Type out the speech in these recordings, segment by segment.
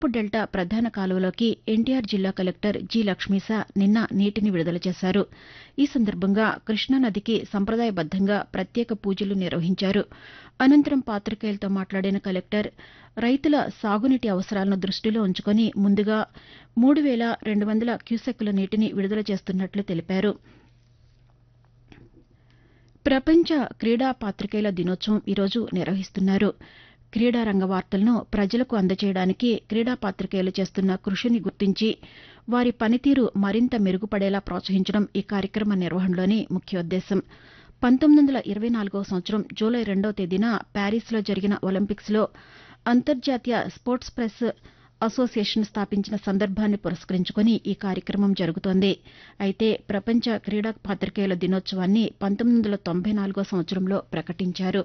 తూర్పు డెల్టా ప్రధాన కాలువలోకి ఎన్టీఆర్ జిల్లా కలెక్టర్ జి లక్ష్మీశ నిన్న నీటిని విడుదల చేశారు ఈ సందర్భంగా కృష్ణానదికి సంప్రదాయబద్దంగా ప్రత్యేక పూజలు నిర్వహించారు అనంతరం పాతికేయులతో మాట్లాడిన కలెక్టర్ రైతుల సాగునీటి అవసరాలను దృష్టిలో ఉంచుకుని ముందుగా మూడు వేల రెండు వందల క్యూసెక్కుల నీటిని విడుదల చేస్తున్నట్లు తెలిపారు ప్రపంచ క్రీడా పాతికేయుల దినోత్సవం ఈరోజు నిర్వహిస్తున్నారు క్రీడా రంగ వార్తలను ప్రజలకు అందజేయడానికి క్రీడా పాతికేయులు చేస్తున్న కృషిని గుర్తించి వారి పనితీరు మరింత మెరుగుపడేలా ప్రోత్సహించడం ఈ కార్యక్రమ నిర్వహణలోని ముఖ్యోద్దేశం పంతొమ్మిది వందల ఇరవై నాలుగవ సంవత్సరం జూలై రెండో తేదీన ప్యారిస్లో జరిగిన ఒలింపిక్స్లో అంతర్జాతీయ స్పోర్ట్స్ ప్రెస్ అసోసియేషన్ స్థాపించిన సందర్భాన్ని పురస్కరించుకుని ఈ కార్యక్రమం జరుగుతోంది అయితే ప్రపంచ క్రీడా పాతికేయుల దినోత్సవాన్ని పంతొమ్మిది వందల తొంభై నాలుగో సంవత్సరంలో ప్రకటించారు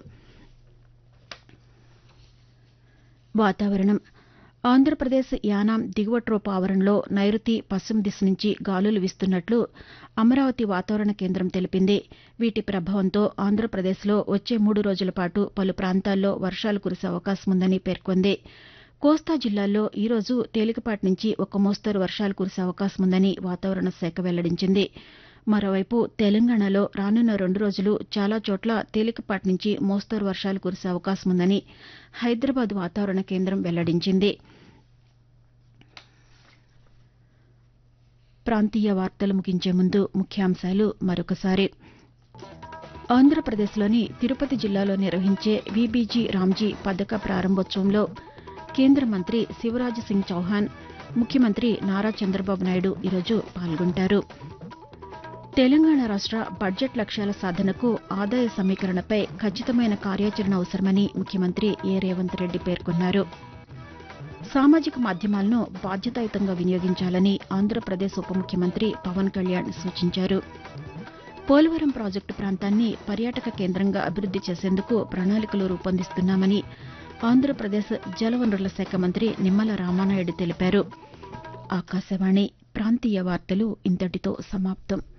వాతావరణం ఆంధ్రప్రదేశ్ యానాం దిగువ ట్రోప్ ఆవరణలో నైరుతి పశ్చిమ దిశ నుంచి గాలులు వీస్తున్నట్లు అమరావతి వాతావరణ కేంద్రం తెలిపింది వీటి ప్రభావంతో ఆంధ్రప్రదేశ్లో వచ్చే మూడు రోజుల పాటు పలు ప్రాంతాల్లో వర్షాలు కురిసే అవకాశం ఉందని పేర్కొంది కోస్తా జిల్లాల్లో ఈ రోజు తేలికపాటి నుంచి ఒక మోస్తరు వర్షాలు కురిసే అవకాశం ఉందని వాతావరణ శాఖ వెల్లడించింది మరోవైపు తెలంగాణలో రానున్న రెండు రోజులు చాలా చోట్ల తేలికపాటి నుంచి మోస్తరు వర్షాలు కురిసే అవకాశం ఉందని హైదరాబాద్ వాతావరణ కేంద్రం వెల్లడించింది ప్రాంతీయ వార్తలు ముగించే ముందు ముఖ్యాంశాలు మరొకసారి ఆంధ్రప్రదేశ్లోని తిరుపతి జిల్లాలో నిర్వహించే వీబీజీ రామ్జీ పథక ప్రారంభోత్సవంలో కేంద్ర మంత్రి శివరాజ్ సింగ్ చౌహాన్ ముఖ్యమంత్రి నారా చంద్రబాబు నాయుడు ఈరోజు పాల్గొంటారు తెలంగాణ రాష్ట బడ్జెట్ లక్ష్యాల సాధనకు ఆదాయ సమీకరణపై ఖచ్చితమైన కార్యాచరణ అవసరమని ముఖ్యమంత్రి ఏ రేవంత్ రెడ్డి పేర్కొన్నారు సామాజిక మాధ్యమాలను బాధ్యతాయుతంగా వినియోగించాలని ఆంధ్రప్రదేశ్ ఉప ముఖ్యమంత్రి పవన్ కళ్యాణ్ సూచించారు పోలవరం ప్రాజెక్టు ప్రాంతాన్ని పర్యాటక కేంద్రంగా అభివృద్ది చేసేందుకు ప్రణాళికలు రూపొందిస్తున్నామని ఆంధ్రప్రదేశ్ జలవనరుల శాఖ మంత్రి నిమ్మల రామానాయుడు తెలిపారు ఆకాశవాణి ప్రాంతీయ వార్తలు ఇంతటితో సమాప్తం